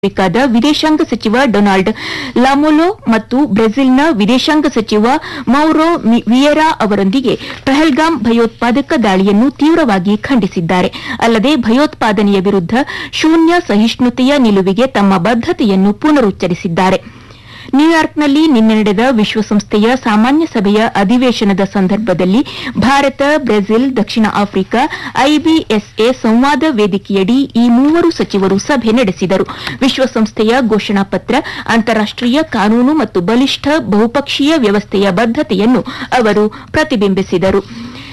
ಅಮೆರಿಕದ ವಿದೇಶಾಂಗ ಸಚಿವ ಡೊನಾಲ್ಡ್ ಲಾಮೊಲೊ ಮತ್ತು ಬ್ರೆಜಿಲ್ನ ವಿದೇಶಾಂಗ ಸಚಿವ ಮೌರೋ ಮಿ- ವಿಯೆರಾ ಅವರೊಂದಿಗೆ ಪಹಲ್ಗಾಮ್ ಭಯೋತ್ಪಾದಕ ದಾಳಿಯನ್ನು ತೀವ್ರವಾಗಿ ಖಂಡಿಸಿದ್ದಾರೆ ಅಲ್ಲದೆ ಭಯೋತ್ಪಾದನೆಯ ವಿರುದ್ಧ ಶೂನ್ಯ ಸಹಿಷ್ಣುತೆಯ ನಿಲುವಿಗೆ ತಮ್ಮ ಬದ್ದತೆಯನ್ನು ಪುನರುಚ್ಚರಿಸಿದ್ದಾರೆ ನ್ಯೂಯಾರ್ಕ್ನಲ್ಲಿ ನಿನ್ನೆ ನಡೆದ ವಿಶ್ವಸಂಸ್ಥೆಯ ಸಾಮಾನ್ಯ ಸಭೆಯ ಅಧಿವೇಶನದ ಸಂದರ್ಭದಲ್ಲಿ ಭಾರತ ಬ್ರೆಜಿಲ್ ದಕ್ಷಿಣ ಆಫ್ರಿಕಾ ಐಬಿಎಸ್ಎ ಸಂವಾದ ವೇದಿಕೆಯಡಿ ಈ ಮೂವರು ಸಚಿವರು ಸಭೆ ನಡೆಸಿದರು ವಿಶ್ವಸಂಸ್ಥೆಯ ಘೋಷಣಾ ಪತ್ರ ಅಂತಾರಾಷ್ಟೀಯ ಕಾನೂನು ಮತ್ತು ಬಲಿಷ್ಠ ಬಹುಪಕ್ಷೀಯ ವ್ಯವಸ್ಥೆಯ ಬದ್ದತೆಯನ್ನು ಅವರು ಪ್ರತಿಬಿಂಬಿಸಿದರು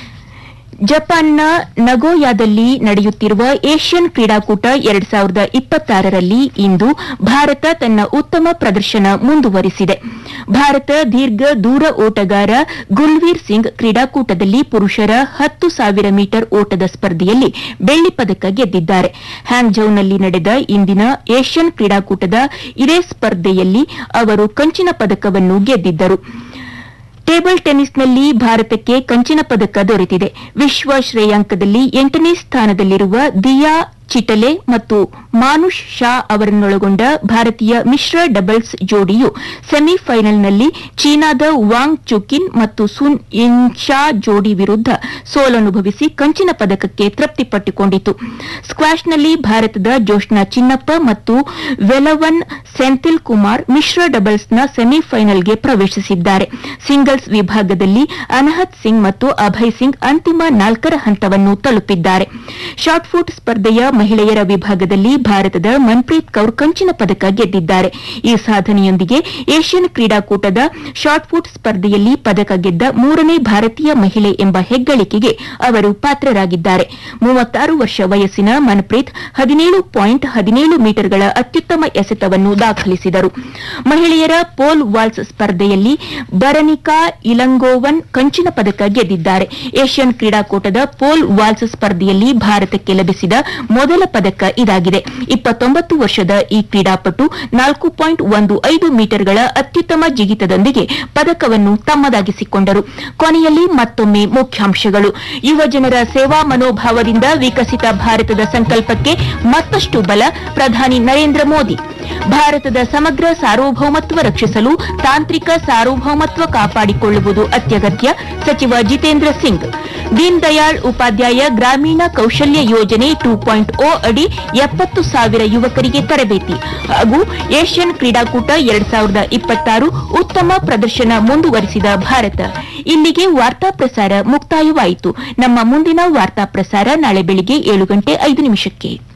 ಜಪಾನ್ನ ನಗೋಯಾದಲ್ಲಿ ನಡೆಯುತ್ತಿರುವ ಏಷ್ಯನ್ ಕ್ರೀಡಾಕೂಟ ಎರಡ್ ಸಾವಿರದ ಇಪ್ಪತ್ತಾರರಲ್ಲಿ ಇಂದು ಭಾರತ ತನ್ನ ಉತ್ತಮ ಪ್ರದರ್ಶನ ಮುಂದುವರಿಸಿದೆ ಭಾರತ ದೀರ್ಘ ದೂರ ಓಟಗಾರ ಗುಲ್ವೀರ್ ಸಿಂಗ್ ಕ್ರೀಡಾಕೂಟದಲ್ಲಿ ಪುರುಷರ ಹತ್ತು ಸಾವಿರ ಮೀಟರ್ ಓಟದ ಸ್ಪರ್ಧೆಯಲ್ಲಿ ಬೆಳ್ಳಿ ಪದಕ ಗೆದ್ದಿದ್ದಾರೆ ಹ್ಯಾಂಗ್ಝೌನಲ್ಲಿ ನಡೆದ ಇಂದಿನ ಏಷ್ಯನ್ ಕ್ರೀಡಾಕೂಟದ ಇದೇ ಸ್ಪರ್ಧೆಯಲ್ಲಿ ಅವರು ಕಂಚಿನ ಪದಕವನ್ನು ಗೆದ್ದಿದ್ದರು ಟೇಬಲ್ ಟೆನ್ನಿಸ್ನಲ್ಲಿ ಭಾರತಕ್ಕೆ ಕಂಚಿನ ಪದಕ ದೊರೆತಿದೆ ವಿಶ್ವ ಶ್ರೇಯಾಂಕದಲ್ಲಿ ಎಂಟನೇ ಸ್ಥಾನದಲ್ಲಿರುವ ದಿಯಾ ಚಿಟಲೆ ಮತ್ತು ಮಾನುಷ್ ಶಾ ಅವರನ್ನೊಳಗೊಂಡ ಭಾರತೀಯ ಮಿಶ್ರ ಡಬಲ್ಸ್ ಜೋಡಿಯು ಸೆಮಿಫೈನಲ್ನಲ್ಲಿ ಚೀನಾದ ವಾಂಗ್ ಚುಕಿನ್ ಮತ್ತು ಸುನ್ ಯಿಂಗ್ ಶಾ ಜೋಡಿ ವಿರುದ್ಧ ಸೋಲನುಭವಿಸಿ ಕಂಚಿನ ಪದಕಕ್ಕೆ ತೃಪ್ತಿಪಟ್ಟುಕೊಂಡಿತು ಸ್ಕ್ವಾಷ್ನಲ್ಲಿ ಭಾರತದ ಜೋಷ್ನಾ ಚಿನ್ನಪ್ಪ ಮತ್ತು ವೆಲವನ್ ಸೆಂಥಿಲ್ ಕುಮಾರ್ ಮಿಶ್ರ ಡಬಲ್ಸ್ನ ಸೆಮಿಫೈನಲ್ಗೆ ಪ್ರವೇಶಿಸಿದ್ದಾರೆ ಸಿಂಗಲ್ಸ್ ವಿಭಾಗದಲ್ಲಿ ಅನಹತ್ ಸಿಂಗ್ ಮತ್ತು ಅಭಯ್ ಸಿಂಗ್ ಅಂತಿಮ ನಾಲ್ಕರ ಹಂತವನ್ನು ತಲುಪಿದ್ದಾರೆ ಶಾಟ್ಫುಟ್ ಸ್ಪರ್ಧೆಯ ಮಹಿಳೆಯರ ವಿಭಾಗದಲ್ಲಿ ಭಾರತದ ಮನ್ಪ್ರೀತ್ ಕೌರ್ ಕಂಚಿನ ಪದಕ ಗೆದ್ದಿದ್ದಾರೆ ಈ ಸಾಧನೆಯೊಂದಿಗೆ ಏಷ್ಯನ್ ಕ್ರೀಡಾಕೂಟದ ಶಾಟ್ಫುಟ್ ಸ್ಪರ್ಧೆಯಲ್ಲಿ ಪದಕ ಗೆದ್ದ ಮೂರನೇ ಭಾರತೀಯ ಮಹಿಳೆ ಎಂಬ ಹೆಗ್ಗಳಿಕೆಗೆ ಅವರು ಪಾತ್ರರಾಗಿದ್ದಾರೆ ಮೂವತ್ತಾರು ವರ್ಷ ವಯಸ್ಸಿನ ಮನ್ಪ್ರೀತ್ ಹದಿನೇಳು ಪಾಯಿಂಟ್ ಹದಿನೇಳು ಮೀಟರ್ಗಳ ಅತ್ಯುತ್ತಮ ಎಸೆತವನ್ನು ದಾಖಲಿಸಿದರು ಮಹಿಳೆಯರ ಪೋಲ್ ವಾಲ್ಸ್ ಸ್ಪರ್ಧೆಯಲ್ಲಿ ಬರನಿಕಾ ಇಲಂಗೋವನ್ ಕಂಚಿನ ಪದಕ ಗೆದ್ದಿದ್ದಾರೆ ಏಷ್ಯನ್ ಕ್ರೀಡಾಕೂಟದ ಪೋಲ್ ವಾಲ್ಸ್ ಸ್ಪರ್ಧೆಯಲ್ಲಿ ಭಾರತಕ್ಕೆ ಲಭಿಸಿದ ಮೊದಲ ಪದಕ ಇದಾಗಿದೆ ಇಪ್ಪತ್ತೊಂಬತ್ತು ವರ್ಷದ ಈ ಕ್ರೀಡಾಪಟು ನಾಲ್ಕು ಪಾಯಿಂಟ್ ಒಂದು ಐದು ಮೀಟರ್ಗಳ ಅತ್ಯುತ್ತಮ ಜಿಗಿತದೊಂದಿಗೆ ಪದಕವನ್ನು ತಮ್ಮದಾಗಿಸಿಕೊಂಡರು ಕೊನೆಯಲ್ಲಿ ಮತ್ತೊಮ್ಮೆ ಮುಖ್ಯಾಂಶಗಳು ಯುವ ಜನರ ಸೇವಾ ಮನೋಭಾವದಿಂದ ವಿಕಸಿತ ಭಾರತದ ಸಂಕಲ್ಪಕ್ಕೆ ಮತ್ತಷ್ಟು ಬಲ ಪ್ರಧಾನಿ ನರೇಂದ್ರ ಮೋದಿ ಭಾರತದ ಸಮಗ್ರ ಸಾರ್ವಭೌಮತ್ವ ರಕ್ಷಿಸಲು ತಾಂತ್ರಿಕ ಸಾರ್ವಭೌಮತ್ವ ಕಾಪಾಡಿಕೊಳ್ಳುವುದು ಅತ್ಯಗತ್ಯ ಸಚಿವ ಜಿತೇಂದ್ರ ಸಿಂಗ್ ದೀನ್ ದಯಾಳ್ ಉಪಾಧ್ಯಾಯ ಗ್ರಾಮೀಣ ಕೌಶಲ್ಯ ಯೋಜನೆ ಟೂ ಪಾಯಿಂಟ್ ಓ ಅಡಿ ಎಪ್ಪತ್ತು ಸಾವಿರ ಯುವಕರಿಗೆ ತರಬೇತಿ ಹಾಗೂ ಏಷ್ಯನ್ ಕ್ರೀಡಾಕೂಟ ಎರಡ್ ಸಾವಿರದ ಇಪ್ಪತ್ತಾರು ಉತ್ತಮ ಪ್ರದರ್ಶನ ಮುಂದುವರಿಸಿದ ಭಾರತ ಇಲ್ಲಿಗೆ ವಾರ್ತಾ ಪ್ರಸಾರ ಮುಕ್ತಾಯವಾಯಿತು ನಮ್ಮ ಮುಂದಿನ ವಾರ್ತಾ ಪ್ರಸಾರ ನಾಳೆ ಬೆಳಿಗ್ಗೆ ಏಳು ಗಂಟೆ ಐದು ನಿಮಿಷಕ್ಕೆ